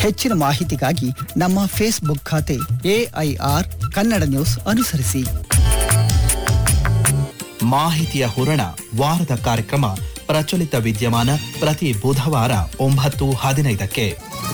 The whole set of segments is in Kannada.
ಹೆಚ್ಚಿನ ಮಾಹಿತಿಗಾಗಿ ನಮ್ಮ ಫೇಸ್ಬುಕ್ ಖಾತೆ ಎಐಆರ್ ಕನ್ನಡ ನ್ಯೂಸ್ ಅನುಸರಿಸಿ ಮಾಹಿತಿಯ ಹೂರಣ ವಾರದ ಕಾರ್ಯಕ್ರಮ ಪ್ರಚಲಿತ ವಿದ್ಯಮಾನ ಪ್ರತಿ ಬುಧವಾರ ಒಂಬತ್ತು ಹದಿನೈದಕ್ಕೆ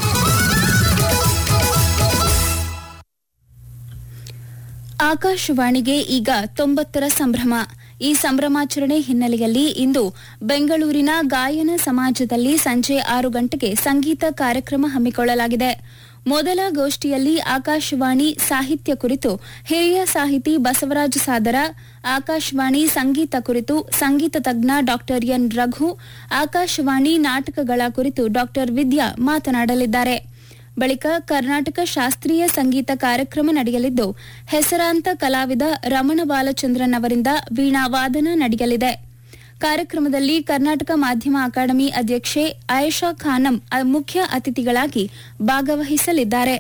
ಆಕಾಶವಾಣಿಗೆ ಈಗ ತೊಂಬತ್ತರ ಸಂಭ್ರಮ ಈ ಸಂಭ್ರಮಾಚರಣೆ ಹಿನ್ನೆಲೆಯಲ್ಲಿ ಇಂದು ಬೆಂಗಳೂರಿನ ಗಾಯನ ಸಮಾಜದಲ್ಲಿ ಸಂಜೆ ಆರು ಗಂಟೆಗೆ ಸಂಗೀತ ಕಾರ್ಯಕ್ರಮ ಹಮ್ಮಿಕೊಳ್ಳಲಾಗಿದೆ ಮೊದಲ ಗೋಷ್ಠಿಯಲ್ಲಿ ಆಕಾಶವಾಣಿ ಸಾಹಿತ್ಯ ಕುರಿತು ಹಿರಿಯ ಸಾಹಿತಿ ಬಸವರಾಜ ಸಾದರ ಆಕಾಶವಾಣಿ ಸಂಗೀತ ಕುರಿತು ಸಂಗೀತ ತಜ್ಞ ಡಾ ಎನ್ ರಘು ಆಕಾಶವಾಣಿ ನಾಟಕಗಳ ಕುರಿತು ಡಾ ವಿದ್ಯಾ ಮಾತನಾಡಲಿದ್ದಾರೆ ಬಳಿಕ ಕರ್ನಾಟಕ ಶಾಸ್ತ್ರೀಯ ಸಂಗೀತ ಕಾರ್ಯಕ್ರಮ ನಡೆಯಲಿದ್ದು ಹೆಸರಾಂತ ಕಲಾವಿದ ರಮಣ ಬಾಲಚಂದ್ರನ್ ಅವರಿಂದ ವೀಣಾ ವಾದನ ನಡೆಯಲಿದೆ ಕಾರ್ಯಕ್ರಮದಲ್ಲಿ ಕರ್ನಾಟಕ ಮಾಧ್ಯಮ ಅಕಾಡೆಮಿ ಅಧ್ಯಕ್ಷೆ ಆಯೇಷಾ ಖಾನಂ ಅ- ಮುಖ್ಯ ಅತಿಥಿಗಳಾಗಿ ಭಾಗವಹಿಸಲಿದ್ದಾರೆ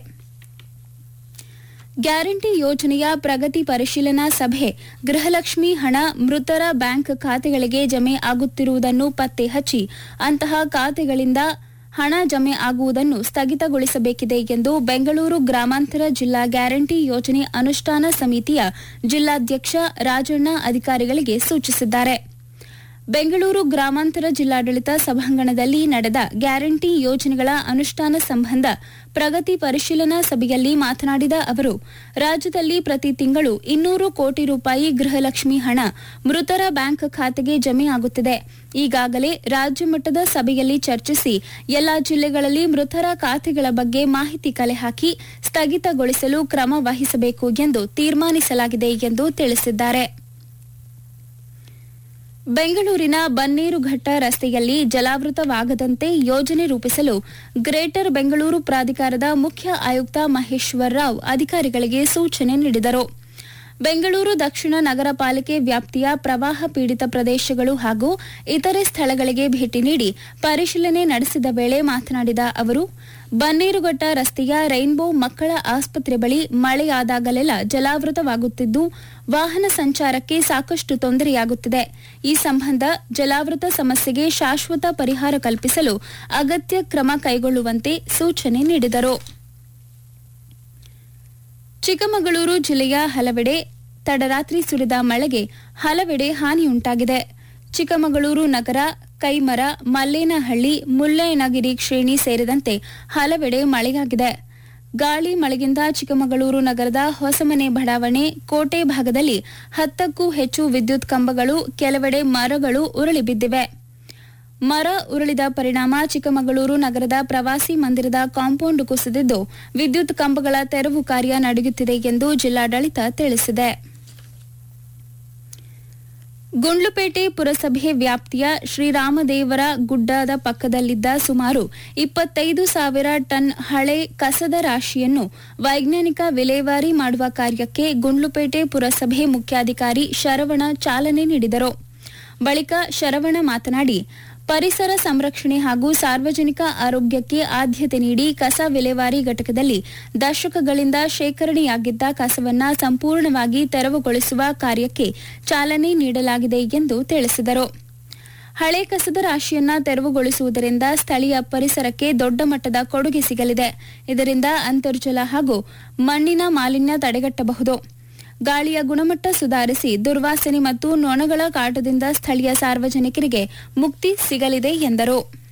ಗ್ಯಾರಂಟಿ ಯೋಜನೆಯ ಪ್ರಗತಿ ಪರಿಶೀಲನಾ ಸಭೆ ಗೃಹಲಕ್ಷ್ಮಿ ಹಣ ಮೃತರ ಬ್ಯಾಂಕ್ ಖಾತೆಗಳಿಗೆ ಜಮೆ ಆಗುತ್ತಿರುವುದನ್ನು ಪತ್ತೆ ಹಚ್ಚಿ ಅಂತಹ ಖಾತೆಗಳಿಂದ ಹಣ ಜಮೆ ಆಗುವುದನ್ನು ಸ್ಥಗಿತಗೊಳಿಸಬೇಕಿದೆ ಎಂದು ಬೆಂಗಳೂರು ಗ್ರಾಮಾಂತರ ಜಿಲ್ಲಾ ಗ್ಯಾರಂಟಿ ಯೋಜನೆ ಅನುಷ್ಠಾನ ಸಮಿತಿಯ ಜಿಲ್ಲಾಧ್ಯಕ್ಷ ರಾಜಣ್ಣ ಅಧಿಕಾರಿಗಳಿಗೆ ಸೂಚಿಸಿದ್ದಾರೆ ಬೆಂಗಳೂರು ಗ್ರಾಮಾಂತರ ಜಿಲ್ಲಾಡಳಿತ ಸಭಾಂಗಣದಲ್ಲಿ ನಡೆದ ಗ್ಯಾರಂಟಿ ಯೋಜನೆಗಳ ಅನುಷ್ಠಾನ ಸಂಬಂಧ ಪ್ರಗತಿ ಪರಿಶೀಲನಾ ಸಭೆಯಲ್ಲಿ ಮಾತನಾಡಿದ ಅವರು ರಾಜ್ಯದಲ್ಲಿ ಪ್ರತಿ ತಿಂಗಳು ಇನ್ನೂರು ಕೋಟಿ ರೂಪಾಯಿ ಗೃಹಲಕ್ಷ್ಮಿ ಹಣ ಮೃತರ ಬ್ಯಾಂಕ್ ಖಾತೆಗೆ ಜಮೆ ಆಗುತ್ತಿದೆ ಈಗಾಗಲೇ ರಾಜ್ಯ ಮಟ್ಟದ ಸಭೆಯಲ್ಲಿ ಚರ್ಚಿಸಿ ಎಲ್ಲಾ ಜಿಲ್ಲೆಗಳಲ್ಲಿ ಮೃತರ ಖಾತೆಗಳ ಬಗ್ಗೆ ಮಾಹಿತಿ ಕಲೆ ಹಾಕಿ ಸ್ಥಗಿತಗೊಳಿಸಲು ಕ್ರಮ ವಹಿಸಬೇಕು ಎಂದು ತೀರ್ಮಾನಿಸಲಾಗಿದೆ ಎಂದು ತಿಳಿಸಿದ್ದಾರೆ ಬೆಂಗಳೂರಿನ ಬನ್ನೇರುಘಟ್ಟ ರಸ್ತೆಯಲ್ಲಿ ಜಲಾವೃತವಾಗದಂತೆ ಯೋಜನೆ ರೂಪಿಸಲು ಗ್ರೇಟರ್ ಬೆಂಗಳೂರು ಪ್ರಾಧಿಕಾರದ ಮುಖ್ಯ ಆಯುಕ್ತ ಮಹೇಶ್ವರ್ ರಾವ್ ಅಧಿಕಾರಿಗಳಿಗೆ ಸೂಚನೆ ನೀಡಿದರು ಬೆಂಗಳೂರು ದಕ್ಷಿಣ ನಗರ ಪಾಲಿಕೆ ವ್ಯಾಪ್ತಿಯ ಪ್ರವಾಹ ಪೀಡಿತ ಪ್ರದೇಶಗಳು ಹಾಗೂ ಇತರೆ ಸ್ಥಳಗಳಿಗೆ ಭೇಟಿ ನೀಡಿ ಪರಿಶೀಲನೆ ನಡೆಸಿದ ವೇಳೆ ಮಾತನಾಡಿದ ಅವರು ಬನ್ನೇರುಘಟ್ಟ ರಸ್ತೆಯ ರೈನ್ಬೋ ಮಕ್ಕಳ ಆಸ್ಪತ್ರೆ ಬಳಿ ಮಳೆಯಾದಾಗಲೆಲ್ಲ ಜಲಾವೃತವಾಗುತ್ತಿದ್ದು ವಾಹನ ಸಂಚಾರಕ್ಕೆ ಸಾಕಷ್ಟು ತೊಂದರೆಯಾಗುತ್ತಿದೆ ಈ ಸಂಬಂಧ ಜಲಾವೃತ ಸಮಸ್ಯೆಗೆ ಶಾಶ್ವತ ಪರಿಹಾರ ಕಲ್ಪಿಸಲು ಅಗತ್ಯ ಕ್ರಮ ಕೈಗೊಳ್ಳುವಂತೆ ಸೂಚನೆ ನೀಡಿದರು ಚಿಕ್ಕಮಗಳೂರು ಜಿಲ್ಲೆಯ ಹಲವೆಡೆ ತಡರಾತ್ರಿ ಸುರಿದ ಮಳೆಗೆ ಹಲವೆಡೆ ಹಾನಿಯುಂಟಾಗಿದೆ ಚಿಕ್ಕಮಗಳೂರು ನಗರ ಕೈಮರ ಮಲ್ಲೇನಹಳ್ಳಿ ಮುಳ್ಳಯ್ಯನಗಿರಿ ಶ್ರೇಣಿ ಸೇರಿದಂತೆ ಹಲವೆಡೆ ಮಳೆಯಾಗಿದೆ ಗಾಳಿ ಮಳೆಗಿಂದ ಚಿಕ್ಕಮಗಳೂರು ನಗರದ ಹೊಸಮನೆ ಬಡಾವಣೆ ಕೋಟೆ ಭಾಗದಲ್ಲಿ ಹತ್ತಕ್ಕೂ ಹೆಚ್ಚು ವಿದ್ಯುತ್ ಕಂಬಗಳು ಕೆಲವೆಡೆ ಮರಗಳು ಉರುಳಿ ಬಿದ್ದಿವೆ ಮರ ಉರುಳಿದ ಪರಿಣಾಮ ಚಿಕ್ಕಮಗಳೂರು ನಗರದ ಪ್ರವಾಸಿ ಮಂದಿರದ ಕಾಂಪೌಂಡ್ ಕುಸಿದಿದ್ದು ವಿದ್ಯುತ್ ಕಂಬಗಳ ತೆರವು ಕಾರ್ಯ ನಡೆಯುತ್ತಿದೆ ಎಂದು ಜಿಲ್ಲಾಡಳಿತ ತಿಳಿಸಿದೆ ಗುಂಡ್ಲುಪೇಟೆ ಪುರಸಭೆ ವ್ಯಾಪ್ತಿಯ ಶ್ರೀರಾಮದೇವರ ಗುಡ್ಡದ ಪಕ್ಕದಲ್ಲಿದ್ದ ಸುಮಾರು ಇಪ್ಪತ್ತೈದು ಸಾವಿರ ಟನ್ ಹಳೆ ಕಸದ ರಾಶಿಯನ್ನು ವೈಜ್ಞಾನಿಕ ವಿಲೇವಾರಿ ಮಾಡುವ ಕಾರ್ಯಕ್ಕೆ ಗುಂಡ್ಲುಪೇಟೆ ಪುರಸಭೆ ಮುಖ್ಯಾಧಿಕಾರಿ ಶರವಣ ಚಾಲನೆ ನೀಡಿದರು ಬಳಿಕ ಶರವಣ ಮಾತನಾಡಿ ಪರಿಸರ ಸಂರಕ್ಷಣೆ ಹಾಗೂ ಸಾರ್ವಜನಿಕ ಆರೋಗ್ಯಕ್ಕೆ ಆದ್ಯತೆ ನೀಡಿ ಕಸ ವಿಲೇವಾರಿ ಘಟಕದಲ್ಲಿ ದಶಕಗಳಿಂದ ಶೇಖರಣೆಯಾಗಿದ್ದ ಕಸವನ್ನ ಸಂಪೂರ್ಣವಾಗಿ ತೆರವುಗೊಳಿಸುವ ಕಾರ್ಯಕ್ಕೆ ಚಾಲನೆ ನೀಡಲಾಗಿದೆ ಎಂದು ತಿಳಿಸಿದರು ಹಳೆ ಕಸದ ರಾಶಿಯನ್ನ ತೆರವುಗೊಳಿಸುವುದರಿಂದ ಸ್ಥಳೀಯ ಪರಿಸರಕ್ಕೆ ದೊಡ್ಡ ಮಟ್ಟದ ಕೊಡುಗೆ ಸಿಗಲಿದೆ ಇದರಿಂದ ಅಂತರ್ಜಲ ಹಾಗೂ ಮಣ್ಣಿನ ಮಾಲಿನ್ಯ ತಡೆಗಟ್ಟಬಹುದು ಗಾಳಿಯ ಗುಣಮಟ್ಟ ಸುಧಾರಿಸಿ ದುರ್ವಾಸನೆ ಮತ್ತು ನೊಣಗಳ ಕಾಟದಿಂದ ಸ್ಥಳೀಯ ಸಾರ್ವಜನಿಕರಿಗೆ ಮುಕ್ತಿ ಸಿಗಲಿದೆ ಎಂದರು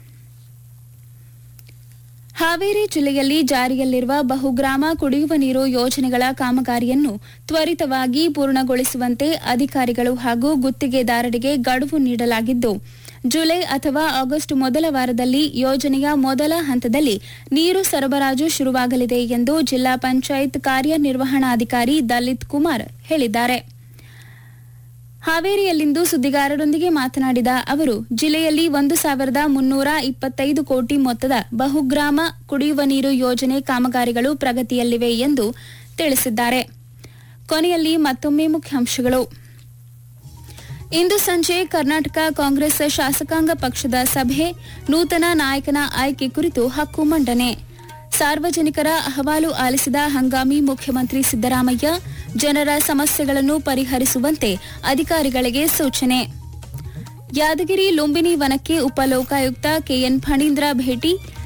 ಹಾವೇರಿ ಜಿಲ್ಲೆಯಲ್ಲಿ ಜಾರಿಯಲ್ಲಿರುವ ಬಹುಗ್ರಾಮ ಕುಡಿಯುವ ನೀರು ಯೋಜನೆಗಳ ಕಾಮಗಾರಿಯನ್ನು ತ್ವರಿತವಾಗಿ ಪೂರ್ಣಗೊಳಿಸುವಂತೆ ಅಧಿಕಾರಿಗಳು ಹಾಗೂ ಗುತ್ತಿಗೆದಾರರಿಗೆ ಗಡುವು ನೀಡಲಾಗಿದ್ದು ಜುಲೈ ಅಥವಾ ಆಗಸ್ಟ್ ಮೊದಲ ವಾರದಲ್ಲಿ ಯೋಜನೆಯ ಮೊದಲ ಹಂತದಲ್ಲಿ ನೀರು ಸರಬರಾಜು ಶುರುವಾಗಲಿದೆ ಎಂದು ಜಿಲ್ಲಾ ಪಂಚಾಯತ್ ಕಾರ್ಯನಿರ್ವಹಣಾಧಿಕಾರಿ ದಲಿತ್ ಕುಮಾರ್ ಹೇಳಿದ್ದಾರೆ ಹಾವೇರಿಯಲ್ಲಿಂದು ಸುದ್ದಿಗಾರರೊಂದಿಗೆ ಮಾತನಾಡಿದ ಅವರು ಜಿಲ್ಲೆಯಲ್ಲಿ ಒಂದು ಸಾವಿರದ ಮುನ್ನೂರ ಇಪ್ಪತ್ತೈದು ಕೋಟಿ ಮೊತ್ತದ ಬಹುಗ್ರಾಮ ಕುಡಿಯುವ ನೀರು ಯೋಜನೆ ಕಾಮಗಾರಿಗಳು ಪ್ರಗತಿಯಲ್ಲಿವೆ ಎಂದು ತಿಳಿಸಿದ್ದಾರೆ ಕೊನೆಯಲ್ಲಿ ಮತ್ತೊಮ್ಮೆ ಮುಖ್ಯಾಂಶಗಳು ಇಂದು ಸಂಜೆ ಕರ್ನಾಟಕ ಕಾಂಗ್ರೆಸ್ ಶಾಸಕಾಂಗ ಪಕ್ಷದ ಸಭೆ ನೂತನ ನಾಯಕನ ಆಯ್ಕೆ ಕುರಿತು ಹಕ್ಕು ಮಂಡನೆ ಸಾರ್ವಜನಿಕರ ಅಹವಾಲು ಆಲಿಸಿದ ಹಂಗಾಮಿ ಮುಖ್ಯಮಂತ್ರಿ ಸಿದ್ದರಾಮಯ್ಯ ಜನರ ಸಮಸ್ಯೆಗಳನ್ನು ಪರಿಹರಿಸುವಂತೆ ಅಧಿಕಾರಿಗಳಿಗೆ ಸೂಚನೆ ಯಾದಗಿರಿ ಲುಂಬಿನಿ ವನಕ್ಕೆ ಉಪಲೋಕಾಯುಕ್ತ ಕೆಎನ್ ಫಣೀಂದ್ರ ಭೇಟಿ